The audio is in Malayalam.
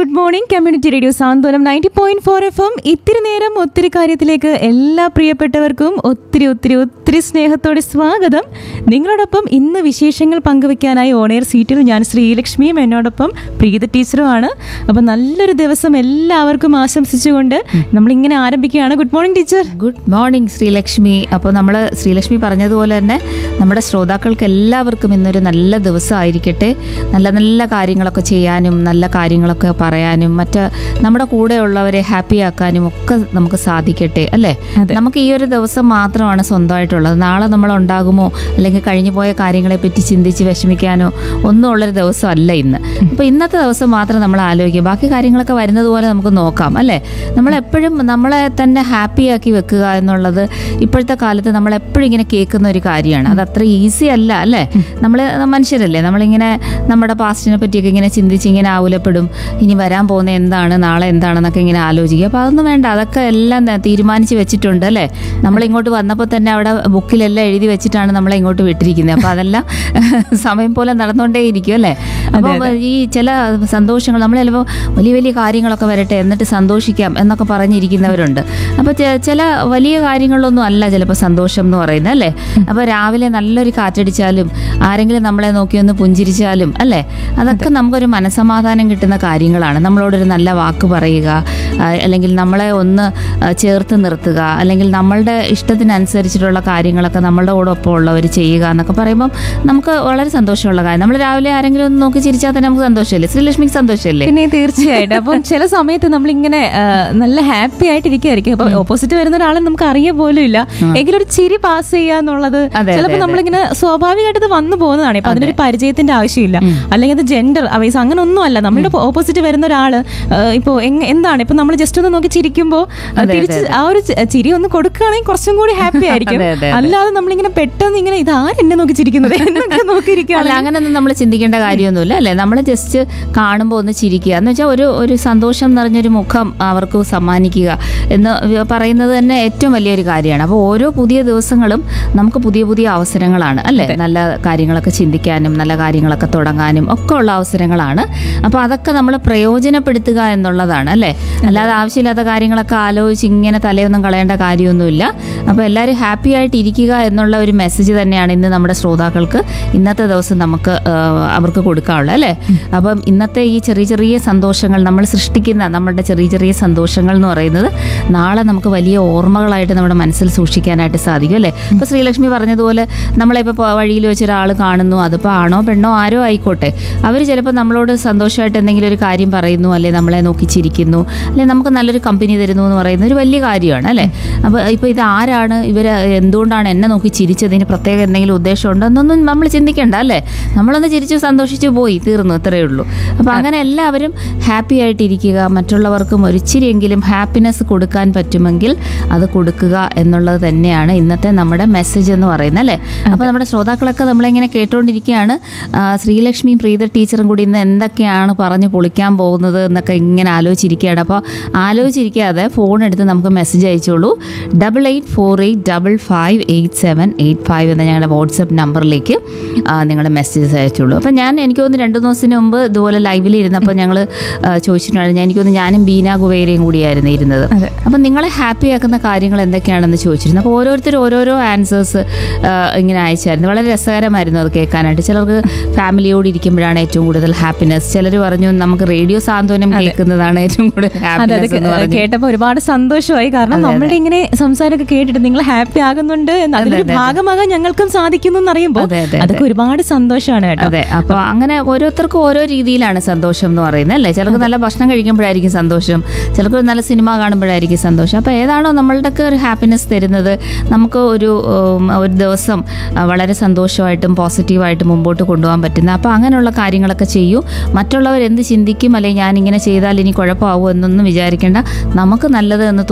Good morning community radio Santhwanam ninety point four F M ഇത്തിരി നേരം ഒത്തിരി കാര്യത്തിലേക്ക് എല്ലാ പ്രിയപ്പെട്ടവർക്കും ഒത്തിരി ഒത്തിരി ഒത്തിരി സ്നേഹത്തോടെ സ്വാഗതം നിങ്ങളോടൊപ്പം ഇന്ന് വിശേഷങ്ങൾ പങ്കുവെക്കാനായി ഓണയർ സീറ്റിൽ ഞാൻ ശ്രീലക്ഷ്മിയും എന്നോടൊപ്പം പ്രീത ടീച്ചറുമാണ് അപ്പം നല്ലൊരു ദിവസം എല്ലാവർക്കും ആശംസിച്ചുകൊണ്ട് നമ്മളിങ്ങനെ ആരംഭിക്കുകയാണ് good morning teacher good morning Sreelakshmi അപ്പോൾ നമ്മൾ ശ്രീലക്ഷ്മി പറഞ്ഞതുപോലെ തന്നെ നമ്മുടെ ശ്രോതാക്കൾക്ക് എല്ലാവർക്കും ഇന്നൊരു നല്ല ദിവസമായിരിക്കട്ടെ നല്ല നല്ല കാര്യങ്ങളൊക്കെ ചെയ്യാനും നല്ല കാര്യങ്ങളൊക്കെ പറയാനും മറ്റ് നമ്മുടെ കൂടെയുള്ളവരെ ഹാപ്പി ആക്കാനും ഒക്കെ നമുക്ക് സാധിക്കട്ടെ അല്ലേ അതെ. നമുക്ക് ഈ ഒരു ദിവസം മാത്രമാണ് സ്വന്തമായിട്ടുള്ളത് നാളെ നമ്മൾ ഉണ്ടാകുമോ അല്ലെങ്കിൽ കഴിഞ്ഞു പോയ കാര്യങ്ങളെ പറ്റി ചിന്തിച്ച് വിഷമിക്കാനോ ഒന്നും ഉള്ളൊരു ദിവസമല്ല ഇന്ന് അപ്പോൾ ഇന്നത്തെ ദിവസം മാത്രം നമ്മൾ ആലോചിക്കുക ബാക്കി കാര്യങ്ങളൊക്കെ വരുന്നത് പോലെ നമുക്ക് നോക്കാം അല്ലേ നമ്മളെപ്പോഴും നമ്മളെ തന്നെ ഹാപ്പി ആക്കി വെക്കുക എന്നുള്ളത് ഇപ്പോഴത്തെ കാലത്ത് നമ്മൾ എപ്പോഴും ഇങ്ങനെ കേൾക്കുന്ന ഒരു കാര്യമാണ് അത് അത്ര ഈസി അല്ല അല്ലേ നമ്മൾ മനുഷ്യരല്ലേ നമ്മളിങ്ങനെ നമ്മുടെ പാസ്റ്റിനെ പറ്റിയൊക്കെ ഇങ്ങനെ ചിന്തിച്ച് ഇങ്ങനെ ആവുലപ്പെടും ഇനി വരാൻ പോകുന്ന എന്താണ് നാളെ എന്താണെന്നൊക്കെ ഇങ്ങനെ ആലോചിക്കുക അപ്പോൾ അതൊന്നും വേണ്ട അതൊക്കെ എല്ലാം ത- തീരുമാനിച്ച് വെച്ചിട്ടുണ്ട് അല്ലേ നമ്മൾ ഇങ്ങോട്ട് വന്നപ്പോൾ തന്നെ അവിടെ ബുക്കിലെല്ലാം എഴുതി വെച്ചിട്ടാണ് നമ്മളെ ഇങ്ങോട്ട് വിട്ടിരിക്കുന്നത് അപ്പോൾ അതെല്ലാം സമയം പോലെ നടന്നുകൊണ്ടേയിരിക്കും അല്ലേ അപ്പോൾ ഈ ചില സന്തോഷങ്ങൾ നമ്മൾ ചിലപ്പോൾ വലിയ വലിയ കാര്യങ്ങളൊക്കെ വരട്ടെ എന്നിട്ട് സന്തോഷിക്കാം എന്നൊക്കെ പറഞ്ഞിരിക്കുന്നവരുണ്ട് അപ്പോൾ ചെ- ചില വലിയ കാര്യങ്ങളിലൊന്നും അല്ല ചിലപ്പോൾ സന്തോഷം എന്ന് പറയുന്നത് അല്ലേ അപ്പോൾ രാവിലെ നല്ലൊരു കാറ്റടിച്ചാലും ആരെങ്കിലും നമ്മളെ നോക്കി ഒന്ന് പുഞ്ചിരിച്ചാലും അല്ലേ അതൊക്കെ നമുക്കൊരു മനസമാധാനം കിട്ടുന്ന കാര്യങ്ങളാണ് നമ്മളോടൊരു നല്ല വാക്ക് പറയുക ആ, അല്ലെങ്കിൽ നമ്മളെ ഒന്ന് ആ, ചേർത്ത് നിർത്തുക അല്ലെങ്കിൽ നമ്മളുടെ ഇഷ്ടത്തിനനുസരിച്ചിട്ടുള്ള കാര്യങ്ങളൊക്കെ നമ്മളുടെ കൂടെ ഒപ്പം ഉള്ളവർ ചെയ്യുക എന്നൊക്കെ പറയുമ്പം നമുക്ക് വളരെ സന്തോഷമുള്ള കാര്യം നമ്മൾ രാവിലെ ആരെങ്കിലും ഒന്ന് നോക്കി ചിരിച്ചാൽ തന്നെ നമുക്ക് സന്തോഷമല്ലേ ശ്രീലക്ഷ്മിക്ക് സന്തോഷമല്ലേ പിന്നെ തീർച്ചയായിട്ടും അപ്പം ചില സമയത്ത് നമ്മളിങ്ങനെ ആ, നല്ല ഹാപ്പി ആയിട്ട് ഇരിക്കുകയായിരിക്കും അപ്പൊ ഓപ്പോസിറ്റ് വരുന്ന ഒരാളെ നമുക്ക് അറിയ പോലും ഇല്ല എങ്കിലും ഒരു ചിരി പാസ് ചെയ്യുക എന്നുള്ളത് അതെ, ചിലപ്പോൾ അതെ. നമ്മളിങ്ങനെ സ്വാഭാവികമായിട്ട് ഇത് വന്നു പോകുന്നതാണ് ഇപ്പൊ അതിനൊരു പരിചയത്തിന്റെ ആവശ്യമില്ല അല്ലെങ്കിൽ അത് ജെൻഡർ അവൈസ് അങ്ങനെ ഒന്നും അല്ല നമ്മുടെ ഓപ്പോസിറ്റ് വരുന്ന ഒരാള് ആ, ഇപ്പൊ എങ്- എന്താണ് ഇപ്പൊ നമ്മൾ ജസ്റ്റ് ഒന്ന് നോക്കി ചിരിക്കുമ്പോൾ തിരിച്ച് ആ ഒരു ചി- ചിരി ഒന്ന് കൊടുക്കുകയാണെങ്കിൽ കുറച്ചും കൂടി ഹാപ്പി ആയിരിക്കും അതെ, അതെ, അതെ. അല്ലാതെ നമ്മളിങ്ങനെ പെട്ടെന്ന് ഇങ്ങനെ ഇത് ആരെന്നെ നോക്കി ചിരിക്കുന്നത് എന്നൊക്കെ നോക്കിയിരിക്കുകയാണ് അല്ല അങ്ങനെയൊന്നും നമ്മൾ ചിന്തിക്കേണ്ട കാര്യമൊന്നുമില്ല അല്ലേ നമ്മൾ ജസ്റ്റ് കാണുമ്പോൾ ഒന്ന് ചിരിക്കുക എന്ന് വെച്ചാൽ ഒരു ഒരു സന്തോഷം നിറഞ്ഞൊരു മുഖം അവർക്ക് സമ്മാനിക്കുക എന്ന് പറയുന്നത് തന്നെ ഏറ്റവും വലിയൊരു കാര്യമാണ് അപ്പോൾ ഓരോ പുതിയ ദിവസങ്ങളും നമുക്ക് പുതിയ പുതിയ അവസരങ്ങളാണ് അല്ലേ നല്ല കാര്യങ്ങളൊക്കെ ചിന്തിക്കാനും നല്ല കാര്യങ്ങളൊക്കെ തുടങ്ങാനും ഒക്കെ ഉള്ള അവസരങ്ങളാണ് അപ്പോൾ അതൊക്കെ നമ്മൾ പ്രയോജനപ്പെടുത്തുക എന്നുള്ളതാണ് അല്ലേ അല്ലാതെ ആവശ്യമില്ലാത്ത കാര്യങ്ങളൊക്കെ ആലോചിച്ച് ഇങ്ങനെ തലയൊന്നും കളയേണ്ട കാര്യമൊന്നുമില്ല അപ്പോൾ എല്ലാവരും ഹാപ്പി ആയിട്ട് ഇരിക്കുക എന്നുള്ള ഒരു മെസ്സേജ് തന്നെയാണ് ഇന്ന് നമ്മുടെ ശ്രോതാക്കൾക്ക് ഇന്നത്തെ ദിവസം നമുക്ക് ആ, അവർക്ക് കൊടുക്കാനുള്ളത് അല്ലേ അപ്പം ഇന്നത്തെ ഈ ചെറിയ ചെറിയ സന്തോഷങ്ങൾ നമ്മൾ സൃഷ്ടിക്കുന്ന നമ്മുടെ ചെറിയ ചെറിയ സന്തോഷങ്ങൾ എന്ന് പറയുന്നത് നാളെ നമുക്ക് വലിയ ഓർമ്മകളായിട്ട് നമ്മുടെ മനസ്സിൽ സൂക്ഷിക്കാനായിട്ട് സാധിക്കും അല്ലേ ഇപ്പോൾ ശ്രീലക്ഷ്മി പറഞ്ഞതുപോലെ നമ്മളിപ്പോൾ വഴിയിൽ വെച്ച് ഒരാൾ കാണുന്നു അതിപ്പോൾ ആണോ പെണ്ണോ ആരോ ആയിക്കോട്ടെ അവർ ചിലപ്പോൾ നമ്മളോട് സന്തോഷമായിട്ട് എന്തെങ്കിലും ഒരു കാര്യം പറയുന്നു അല്ലെ നമ്മളെ നോക്കി ചിരിക്കുന്നു അല്ലെ നമുക്ക് നല്ലൊരു കമ്പനി തരുന്നു എന്ന് പറയുന്ന ഒരു വലിയ കാര്യമാണ് അല്ലേ അപ്പോൾ ഇപ്പോൾ ഇത് ആരാണ് ഇവർ എന്തുകൊണ്ടാണ് എന്നെ നോക്കി ചിരിച്ചത് ഇതിന് പ്രത്യേക എന്തെങ്കിലും ഉദ്ദേശമുണ്ടോ എന്നൊന്നും നമ്മൾ ചിന്തിക്കണ്ട അല്ലേ നമ്മളൊന്ന് ചിരിച്ചു സന്തോഷിച്ചു പോയി തീർന്നു ഇത്രയേ ഉള്ളൂ അപ്പോൾ അങ്ങനെ എല്ലാവരും ഹാപ്പി ആയിട്ടിരിക്കുക മറ്റുള്ളവർക്കും ഒരിച്ചിരിയെങ്കിലും ഹാപ്പിനെസ് കൊടുക്കാൻ പറ്റുമെങ്കിൽ അത് കൊടുക്കുക എന്നുള്ളത് തന്നെയാണ് ഇന്നത്തെ നമ്മുടെ മെസ്സേജ് എന്ന് പറയുന്നത് അല്ലേ അപ്പോൾ നമ്മുടെ ശ്രോതാക്കളൊക്കെ നമ്മളിങ്ങനെ കേട്ടുകൊണ്ടിരിക്കുകയാണ് ആ, ശ്രീലക്ഷ്മിയും പ്രീത ടീച്ചറും കൂടി ഇന്ന് എന്തൊക്കെയാണ് പറഞ്ഞ് പൊളിക്കാൻ പോകുന്നത് എന്നൊക്കെ ഇങ്ങനെ ആലോചിച്ചിരിക്കുകയാണ് അപ്പോൾ ആലോചിച്ചിരിക്കാതെ ഫോൺ എടുത്ത് നമുക്ക് മെസ്സേജ് അയച്ചോളൂ double eight four eight double five eight seven eight five എന്ന ഞങ്ങളുടെ വാട്സപ്പ് നമ്പറിലേക്ക് നിങ്ങൾ മെസ്സേജസ് അയച്ചോളൂ അപ്പം ഞാൻ എനിക്ക് തോന്നുന്നു രണ്ട് ദിവസത്തിന് മുമ്പ് ഇതുപോലെ ലൈവിൽ ഇരുന്നപ്പോൾ ഞങ്ങൾ ചോദിച്ചിട്ടുണ്ടായിരുന്നു ഞാൻ എനിക്ക് തോന്നുന്നു ഞാനും ബീന കുവേരയും കൂടിയായിരുന്നു ഇരുന്നത് അതെ. അപ്പം നിങ്ങളെ ഹാപ്പി ആക്കുന്ന കാര്യങ്ങൾ എന്തൊക്കെയാണെന്ന് ചോദിച്ചിരുന്നു അപ്പോൾ ഓരോരുത്തർ ഓരോരോ ആൻസേഴ്സ് ഇങ്ങനെ അയച്ചായിരുന്നു വളരെ രസകരമായിരുന്നു അത് കേൾക്കാനായിട്ട് ചിലർക്ക് ഫാമിലിയോട് ഇരിക്കുമ്പോഴാണ് ഏറ്റവും കൂടുതൽ ഹാപ്പിനെസ് ചിലർ പറഞ്ഞു നമുക്ക് റേഡിയോ സാന്ത്വനം കേൾക്കുന്നതാണ് ഏറ്റവും കൂടുതൽ അതെ ഹാപ്പിനെസ് അത് എന്ന് പറഞ്ഞു കേട്ടപ്പോ ഒരുപാട് സന്തോഷമായി കാരണം നമ്മളുടെ ഇങ്ങനെ സംസാരമൊക്കെ കേട്ടിട്ട് നിങ്ങൾ ഹാപ്പി ആകുന്നുണ്ട് എന്ന് അതിലൊരു ഭാഗമാകാൻ ഞങ്ങൾക്കും സാധിക്കുന്നു എന്നറിയുമ്പോൾ അതെ, അതെ, അതൊക്കെ ഒരുപാട് സന്തോഷമാണ് കേട്ടോ അതെ അപ്പൊ അങ്ങനെ ഓരോരുത്തർക്കും ഓരോ രീതിയിലാണ് സന്തോഷം എന്ന് പറയുന്നത് അല്ലേ ചിലർക്ക് നല്ല ഭക്ഷണം കഴിക്കുമ്പോഴായിരിക്കും സന്തോഷം ചിലർക്ക് നല്ല സിനിമ കാണുമ്പോഴായിരിക്കും സന്തോഷം അപ്പൊ ഏതാണോ നമ്മളുടെ ഒരു ഹാപ്പിനെസ് തരുന്നത് നമുക്ക് ഒരു ഉം, ഒരു ദിവസം ആ, വളരെ സന്തോഷമായിട്ടും പോസിറ്റീവായിട്ടും മുമ്പോട്ട് കൊണ്ടുപോകാൻ പറ്റുന്ന അപ്പോൾ അങ്ങനെയുള്ള കാര്യങ്ങളൊക്കെ ചെയ്യൂ മറ്റുള്ളവർ എന്ത് ചിന്തിക്കും അല്ലെങ്കിൽ ഞാൻ ഇങ്ങനെ ചെയ്താൽ ഇനി കുഴപ്പമാവുമോ എന്നൊന്നും വിചാരിക്കേണ്ട നമുക്ക് നല്ലത് എന്ന്